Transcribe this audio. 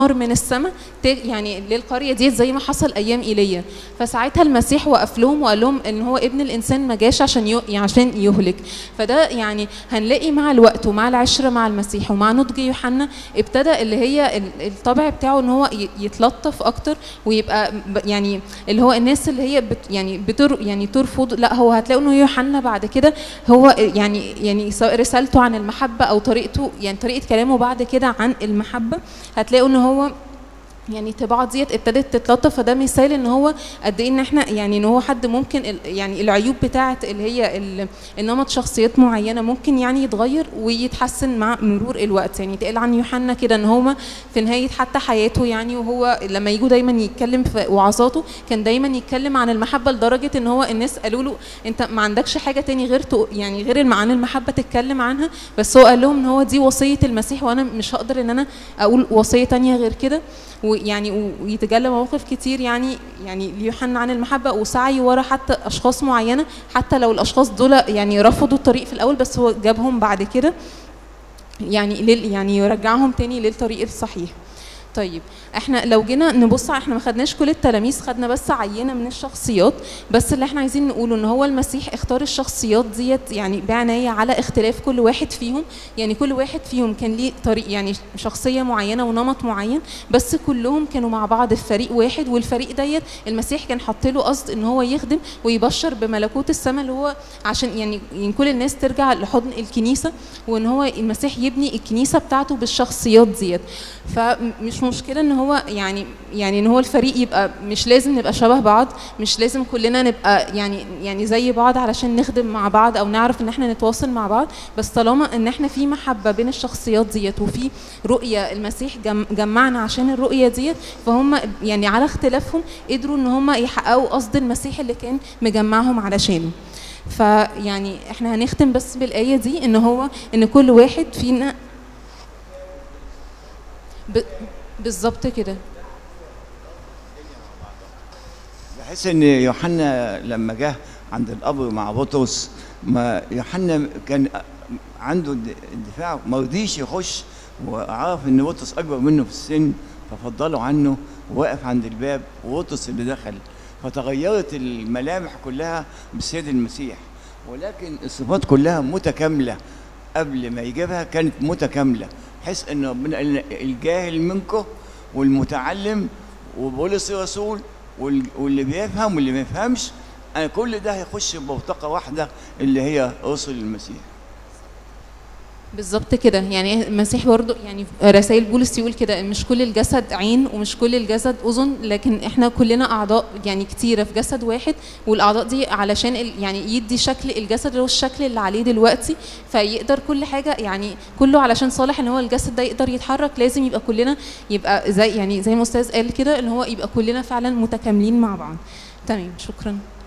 نار من السماء يعني للقريه دي زي ما حصل ايام ايليا فساعتها المسيح وقف لهم وقال لهم ان هو ابن الانسان ما جاش عشان يو عشان يهلك فده يعني هنلاقي مع الوقت ومع العشره مع المسيح ومع نضج يوحنا ابتدى اللي هي ال- الطبع بتاعه ان هو ي- يتلطف اكتر ويبقى ب- يعني اللي هو الناس اللي هي بت يعني بتر يعني ترفض لا هو هتلاقوا انه يوحنا بعد كده هو يعني يعني سواء رسالته عن المحبه او طريقته يعني طريقه كلامه بعد كده عن المحبه هتلاقوا ان هو يعني طباعات ديت ابتدت تتلطف فده مثال ان هو قد ايه ان احنا يعني ان هو حد ممكن ال- يعني العيوب بتاعه اللي هي ال- النمط شخصيات معينه ممكن يعني يتغير ويتحسن مع مرور الوقت يعني تقال عن يوحنا كده ان هو في نهايه حتى حياته يعني وهو لما يجوا دايما يتكلم في وعظاته كان دايما يتكلم عن المحبه لدرجه ان هو الناس قالوا له انت ما عندكش حاجه تاني غير تق- يعني غير عن المحبه تتكلم عنها بس هو قال لهم ان هو دي وصيه المسيح وانا مش هقدر ان انا اقول وصيه تانية غير كده ويعني و- ويتجلى مواقف كتير يعني يعني ليوحنا عن المحبه وسعي ورا حتى اشخاص معينه حتى لو الاشخاص دول يعني رفضوا الطريق في الاول بس هو جابهم بعد كده يعني لل يعني يرجعهم تاني للطريق الصحيح طيب احنا لو جينا نبص على- احنا ما خدناش كل التلاميذ خدنا بس عينه من الشخصيات بس اللي احنا عايزين نقوله ان هو المسيح اختار الشخصيات ديت يعني بعنايه على اختلاف كل واحد فيهم يعني كل واحد فيهم كان ليه طريق يعني شخصيه معينه ونمط معين بس كلهم كانوا مع بعض في فريق واحد والفريق ديت المسيح كان حاط له قصد ان هو يخدم ويبشر بملكوت السماء اللي هو عشان يعني يعني كل الناس ترجع لحضن الكنيسه وان هو المسيح يبني الكنيسه بتاعته بالشخصيات ديت فمش مشكله ان هو يعني يعني ان هو الفريق يبقى مش لازم نبقى شبه بعض مش لازم كلنا نبقى يعني يعني زي بعض علشان نخدم مع بعض او نعرف ان احنا نتواصل مع بعض بس طالما ان احنا في محبه بين الشخصيات ديت وفي رؤيه المسيح جم جمعنا عشان الرؤيه ديت فهم يعني على اختلافهم قدروا ان هم يحققوا قصد المسيح اللي كان مجمعهم علشانه فيعني احنا هنختم بس بالايه دي ان هو ان كل واحد فينا ب- بالظبط كده بحس ان يوحنا لما جه عند القبر مع بطرس ما يوحنا كان عنده الد- الدفاع ما رضيش يخش وعرف ان بطرس اكبر منه في السن ففضله عنه ووقف عند الباب وبطرس اللي دخل فتغيرت الملامح كلها بالسيد المسيح ولكن الصفات كلها متكامله قبل ما يجيبها كانت متكامله بحيث ان ربنا قال لنا الجاهل منكم والمتعلم وبولس الرسول وال- واللي بيفهم واللي ما يفهمش أنا كل ده هيخش ببوتقه واحده اللي هي رسل المسيح بالظبط كده يعني المسيح برضه يعني في رسائل بولس يقول كده مش كل الجسد عين ومش كل الجسد اذن لكن احنا كلنا اعضاء يعني كتيره في جسد واحد والاعضاء دي علشان ال- يعني يدي شكل الجسد اللي هو الشكل اللي عليه دلوقتي فيقدر كل حاجه يعني كله علشان صالح ان هو الجسد ده يقدر يتحرك لازم يبقى كلنا يبقى زي يعني زي ما استاذ قال كده ان هو يبقى كلنا فعلا متكاملين مع بعض تمام شكرا